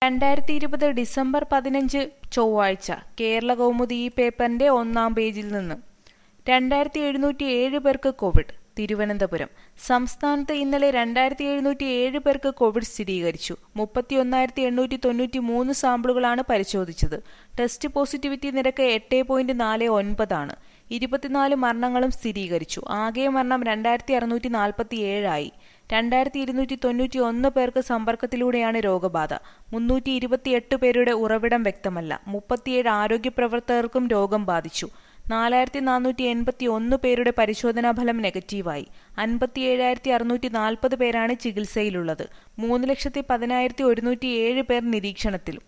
രണ്ടായിരത്തി ഇരുപത് ഡിസംബർ പതിനഞ്ച് ചൊവ്വാഴ്ച കേരള കൗമുദി ഈ പേപ്പറിന്റെ ഒന്നാം പേജിൽ നിന്ന് രണ്ടായിരത്തി എഴുന്നൂറ്റി ഏഴ് പേർക്ക് കോവിഡ് തിരുവനന്തപുരം സംസ്ഥാനത്ത് ഇന്നലെ രണ്ടായിരത്തി എഴുന്നൂറ്റി ഏഴ് പേർക്ക് കോവിഡ് സ്ഥിരീകരിച്ചു മുപ്പത്തിയൊന്നായിരത്തി എണ്ണൂറ്റി തൊണ്ണൂറ്റി മൂന്ന് സാമ്പിളുകളാണ് പരിശോധിച്ചത് ടെസ്റ്റ് പോസിറ്റിവിറ്റി നിരക്ക് എട്ട് പോയിന്റ് നാല് ഒൻപതാണ് ഇരുപത്തിനാല് മരണങ്ങളും സ്ഥിരീകരിച്ചു ആകെ മരണം രണ്ടായിരത്തി അറുന്നൂറ്റി നാൽപ്പത്തി ഏഴായി രണ്ടായിരത്തി ഇരുന്നൂറ്റി തൊണ്ണൂറ്റി ഒന്ന് പേർക്ക് സമ്പർക്കത്തിലൂടെയാണ് രോഗബാധ മുന്നൂറ്റി ഇരുപത്തിയെട്ട് പേരുടെ ഉറവിടം വ്യക്തമല്ല മുപ്പത്തിയേഴ് ആരോഗ്യ പ്രവർത്തകർക്കും രോഗം ബാധിച്ചു നാലായിരത്തി നാനൂറ്റി എൺപത്തി ഒന്ന് പേരുടെ പരിശോധനാ ഫലം നെഗറ്റീവായി അൻപത്തിയേഴായിരത്തി അറുന്നൂറ്റി നാൽപ്പത് പേരാണ് ചികിത്സയിലുള്ളത് മൂന്ന് ലക്ഷത്തി പതിനായിരത്തി ഒരുന്നൂറ്റി ഏഴ് പേർ നിരീക്ഷണത്തിലും